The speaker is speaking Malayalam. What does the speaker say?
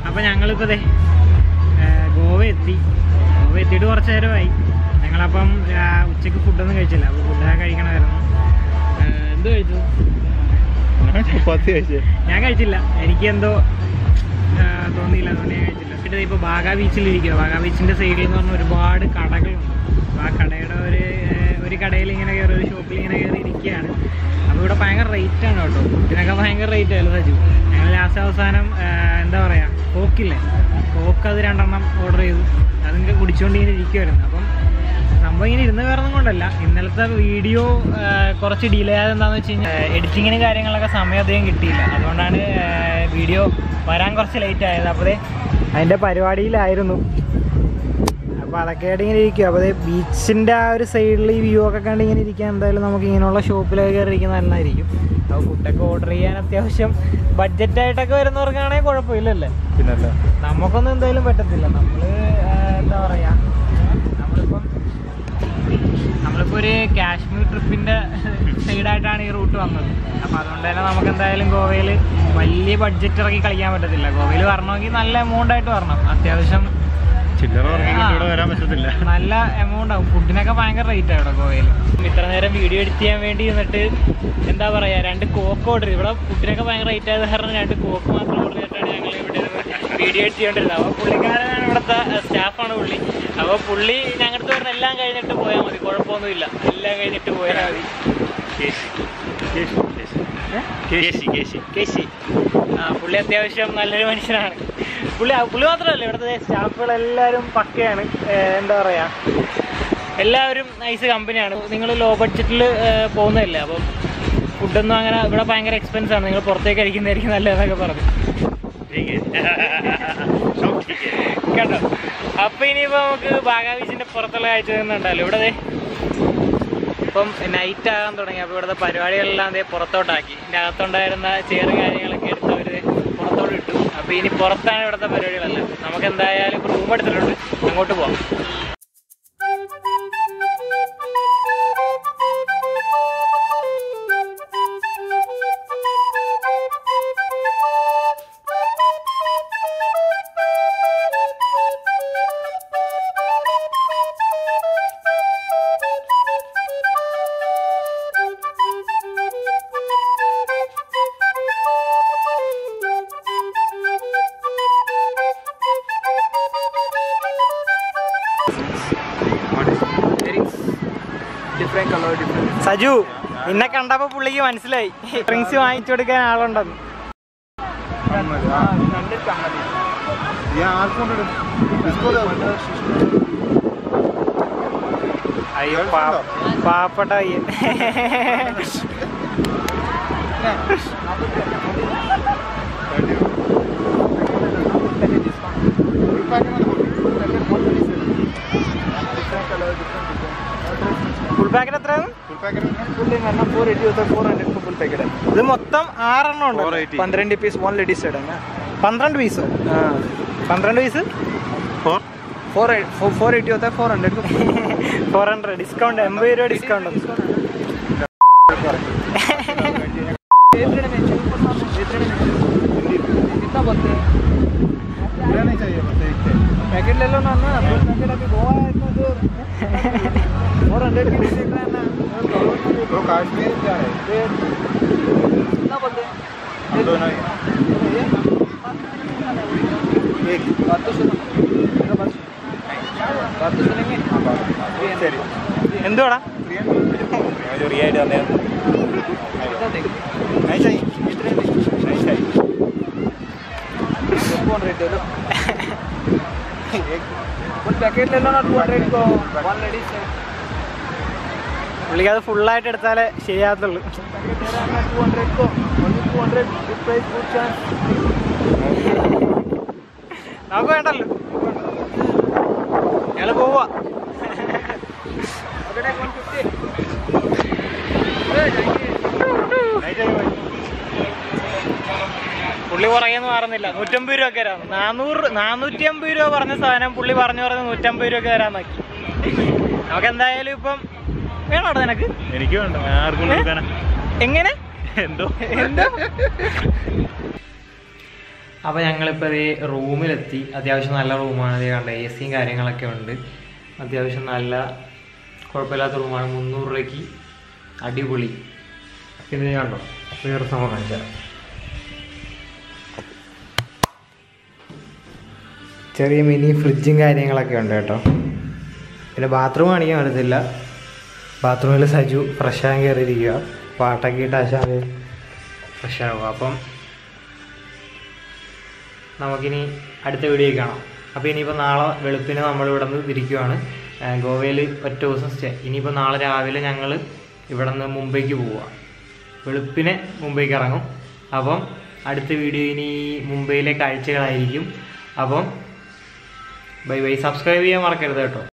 അപ്പോൾ ഞങ്ങളിപ്പോൾ ദേ ഏർ, ഗോവ എത്തി ഗോവ എത്തിയിട്ട് കുറച്ച് നേരമായി ഞങ്ങളപ്പം ആ, ഉച്ചയ്ക്ക് ഫുഡൊന്നും കഴിച്ചില്ല അപ്പോൾ ഫുഡൊക്കെ കഴിക്കണമായിരുന്നു ഏർ, എന്ത് കഴിച്ചു ചപ്പാത്തി കഴിച്ചേ ഞാൻ കഴിച്ചില്ല എനിക്ക് എന്തോ ആ, തോന്നിയില്ല അതുകൊണ്ട് ഞാൻ കഴിച്ചില്ല പിന്നെ ഇപ്പോൾ ബാഗ ബീച്ചിലിരിക്കുക ബാഗ ബീച്ചിൻ്റെ സൈഡിൽ എന്ന് പറഞ്ഞാൽ ഒരുപാട് കടകളുണ്ട് അപ്പോൾ ആ കടയുടെ ഒരു ഏർ, ഒരു കടയിൽ ഇങ്ങനെ കയറി ഒരു ഷോപ്പിൽ ഇങ്ങനെ കയറി ഇരിക്കുകയാണ് അപ്പോൾ ഇവിടെ ഭയങ്കര റേറ്റ് ആണ് കേട്ടോ ഇതിനൊക്കെ ഭയങ്കര റേറ്റ് ആയിരുന്നു സജു ഞങ്ങൾ ലാസ്റ്റ് അവസാനം ആ, എന്താ പറയുക കോക്കില്ലേ കോക്ക് അത് രണ്ടെണ്ണം ഓർഡർ ചെയ്തു അതിങ്ങനെ കുടിച്ചുകൊണ്ട് ഇങ്ങനെ ഇരിക്കുമായിരുന്നു അപ്പം സംഭവം ഇങ്ങനെ ഇരുന്ന് കയറുന്നത് കൊണ്ടല്ല ഇന്നലത്തെ വീഡിയോ കുറച്ച് ഡിലേ ആയത് എന്താണെന്ന് വെച്ച് കഴിഞ്ഞാൽ എഡിറ്റിങ്ങിന് കാര്യങ്ങളൊക്കെ സമയം അധികം കിട്ടിയില്ല അതുകൊണ്ടാണ് വീഡിയോ വരാൻ കുറച്ച് ലേറ്റ് ആയത് അപ്പോൾ അതിൻ്റെ പരിപാടിയിലായിരുന്നു അപ്പോൾ അതൊക്കെ ആയിട്ട് ഇങ്ങനെ ഇരിക്കും അപ്പോൾ ബീച്ചിൻ്റെ ആ ഒരു സൈഡിൽ ഈ വ്യൂ ഒക്കെ കണ്ട് ഇങ്ങനെ ഇരിക്കാൻ എന്തായാലും നമുക്ക് ഇങ്ങനെയുള്ള ഷോപ്പിലൊക്കെ കയറി ഇരിക്കുന്നത് നന്നായിരിക്കും അപ്പോൾ ഫുഡൊക്കെ ഓർഡർ ചെയ്യാൻ അത്യാവശ്യം ബഡ്ജറ്റായിട്ടൊക്കെ വരുന്നവർക്കാണെങ്കിൽ കുഴപ്പമില്ലല്ലേ പിന്നല്ല നമുക്കൊന്നും എന്തായാലും പറ്റത്തില്ല നമ്മൾ എന്താ പറയാ നമ്മളിപ്പം നമ്മളിപ്പോൾ ഒരു കാശ്മീർ ട്രിപ്പിൻ്റെ സൈഡായിട്ടാണ് ഈ റൂട്ട് വന്നത് അപ്പോൾ അതുകൊണ്ട് തന്നെ നമുക്ക് എന്തായാലും ഗോവയിൽ വലിയ ബഡ്ജറ്റ് ഇറക്കി കളിക്കാൻ പറ്റത്തില്ല ഗോവയിൽ വരണമെങ്കിൽ നല്ല എമൗണ്ട് ആയിട്ട് വരണം അത്യാവശ്യം ചില്ലറ പറഞ്ഞെങ്കിൽ ഇവിടെ വരാൻ പറ്റത്തില്ല നല്ല എമൗണ്ട് ആവും ഫുഡിനൊക്കെ ഭയങ്കര റേറ്റ് ആണ് ഇവിടെ ഗോവയിൽ ഇത്ര നേരം വീഡിയോ എഡിറ്റ് ചെയ്യാൻ വേണ്ടി എന്നിട്ട് എന്താ പറയുക രണ്ട് കോക്ക് ഓർഡർ ഇവിടെ ഫുഡിനൊക്കെ ഭയങ്കര റേറ്റ് ആയത് കാരണം രണ്ട് കോക്ക് മാത്രം ഓർഡർ ചെയ്തിട്ടാണ് ഞങ്ങൾ ഇവിടെ വീഡിയോ എഡിറ്റ് ചെയ്തുകൊണ്ടിരുന്നത് അപ്പോൾ പുള്ളിക്കാരനാണ് ഇവിടുത്തെ സ്റ്റാഫാണ് പുള്ളി അപ്പോൾ പുള്ളി ഞങ്ങളുടെ പറഞ്ഞ എല്ലാം കഴിഞ്ഞിട്ട് പോയാൽ മതി കുഴപ്പമൊന്നുമില്ല എല്ലാം കഴിഞ്ഞിട്ട് പോയാൽ മതി ഏ? കേശി കേശി കേശി ആ പുള്ളി അത്യാവശ്യം നല്ലൊരു മനുഷ്യനാണ് പുള്ളി പുള്ളി മാത്രമല്ല ഇവിടുത്തെ സ്റ്റാഫുകളെല്ലാവരും പക്കയാണ് ഏർ എന്താ പറയുക എല്ലാവരും നൈസ് കമ്പനിയാണ് നിങ്ങൾ ലോ ബഡ്ജറ്റിൽ പോകുന്നതല്ലേ അപ്പം ഫുഡൊന്നും അങ്ങനെ ഇവിടെ ഭയങ്കര എക്സ്പെൻസ് ആണ് നിങ്ങൾ പുറത്തേക്ക് കഴിക്കുന്നതായിരിക്കും നല്ലതെന്നൊക്കെ പറഞ്ഞു കേട്ടോ അപ്പം ഇനിയിപ്പോൾ നമുക്ക് ബാഗാ ബീച്ചിൻ്റെ പുറത്തുള്ള കാഴ്ച നിന്നുണ്ടല്ലോ ഇവിടെ ദേ ഇപ്പം നൈറ്റ് ആകാൻ തുടങ്ങി അപ്പോൾ ഇവിടുത്തെ പരിപാടികളെല്ലാം ദേ പുറത്തോട്ടാക്കി ഇതിൻ്റെ അകത്തുണ്ടായിരുന്ന ചെയർ കാര്യങ്ങളൊക്കെ എടുത്ത് അവർ പുറത്തോട്ട് ഇട്ടു അപ്പോൾ ഇനി പുറത്താണ് ഇവിടുത്തെ പരിപാടികളെല്ലാം നമുക്ക് എന്തായാലും ഇപ്പോൾ റൂം എടുത്തിട്ടുണ്ട് അങ്ങോട്ട് പോവാം ഡിഫറെന്റ് കളർ ഡിഫറെന്റ് സജു നിന്നെ കണ്ടപ്പോൾ പുള്ളിക്ക് മനസ്സിലായി ഡ്രിങ്ക്സ് വാങ്ങിച്ചു കൊടുക്കാൻ ആളുണ്ടെന്ന് അയ്യോ പാ- പാവപ്പെട്ട പയ്യൻ ഫുൾ പാക്കറ്റ് എത്രയാണ് फोर एटी होता है फोर हंड्रेड का फुल पैकेट है ഇത് മൊത്തം ആറെണ്ണം ഉണ്ട് 480 पंद्रह पीस वन लेडीज सेट है ना പന്ത്രണ്ട് പീസ് പന്ത്രണ്ട് piece four four four eighty होता है फोर हंड्रेड का ഫോർ ഹൺഡ്രഡ് ഡിസ്കൗണ്ട് എൺപത് രൂപ ഡിസ്കൗണ്ട് कितना बोलते हैं नहीं चाहिए बस एक है पैकेट ले लो ना ना दो पैकेट अभी गोवा है इतना दूर फोर हंड्रेड की देख रहा है ना तो काश्मीर क्या है फिर कितना बोलते हैं हम दोनों ही एक बात तो सुनो मेरा बात सुनो बात तो सुनेंगे ശരി എന്തുവാടാ ഫ്രീ ആയിട്ട് തന്നെ कितना देंगे नहीं चाहिए कितने देंगे नहीं चाहिए टू हंड्रेड दे दो फुल पैकेट ले लो ना टू हंड्रेड को वन लेडीज है പുള്ളിക്ക് അത് ഫുള്ളായിട്ട് എടുത്താലേ ശരിയാകത്തുള്ളൂ पैकेट दे रहा है टू हंड्रेड को only two hundred good price good chance നമുക്ക് വേണ്ടല്ലോ ഞങ്ങൾ പോവാ अगर वन फिफ्टी नहीं चाहिए भाई പുള്ളി പറയുന്നു മാറുന്നില്ല നൂറ്റമ്പത് രൂപ ഒക്കെ തരാം നാനൂറ് നാനൂറ്റി അമ്പത് രൂപ പറഞ്ഞ സാധനം പുള്ളി പറഞ്ഞു പറഞ്ഞ് നൂറ്റമ്പത് രൂപ ഒക്കെ തരാൻ നോക്കി നമുക്ക് എന്തായാലും ഇപ്പം വേണോട്ടോ നിനക്ക് എനിക്ക് വേണ്ട ഞാൻ ആർക്കും കൊടുക്കാനാ എങ്ങനെ എന്തോ എന്തോ അപ്പോൾ ഞങ്ങളിപ്പോൾ ഈ റൂമിലെത്തി അത്യാവശ്യം നല്ല റൂമാണ് ഇത് കണ്ട എ സിയും കാര്യങ്ങളൊക്കെ ഉണ്ട് അത്യാവശ്യം നല്ല കുഴപ്പമില്ലാത്ത റൂമാണ് മുന്നൂറ് രൂപയ്ക്ക് അടിപൊളി പിന്നെ ഞാൻ കണ്ടോ വേറെ സംഭവം കാണിച്ചാൽ ചെറിയ മിനി ഫ്രിഡ്ജും കാര്യങ്ങളൊക്കെ ഉണ്ട് കേട്ടോ പിന്നെ ബാത്റൂം കാണിക്കാൻ പറ്റത്തില്ല ബാത്റൂമിൽ സജു ഫ്രഷ് ആകാൻ കയറിയിരിക്കുക പാട്ടൊക്കെ ഇട്ട് ആശാൻ ഫ്രഷ് ആവുക അപ്പം നമുക്കിനി അടുത്ത വീഡിയോ കാണാം അപ്പോൾ ഇനിയിപ്പോൾ നാളെ വെളുപ്പിന് നമ്മൾ ഇവിടെ നിന്ന് തിരിക്കുവാണ് ഗോവയിൽ ഒറ്റ ദിവസം സ്റ്റേ ഇനിയിപ്പോൾ നാളെ രാവിലെ ഞങ്ങൾ ഇവിടെ നിന്ന് മുംബൈക്ക് പോവുക വെളുപ്പിനെ മുംബൈക്ക് ഇറങ്ങും അപ്പം അടുത്ത വീഡിയോ ഇനി മുംബൈയിലെ കാഴ്ചകളായിരിക്കും അപ്പം ബൈ ബൈ സബ്സ്ക്രൈബ് ചെയ്യാൻ മറക്കരുത് കേട്ടോ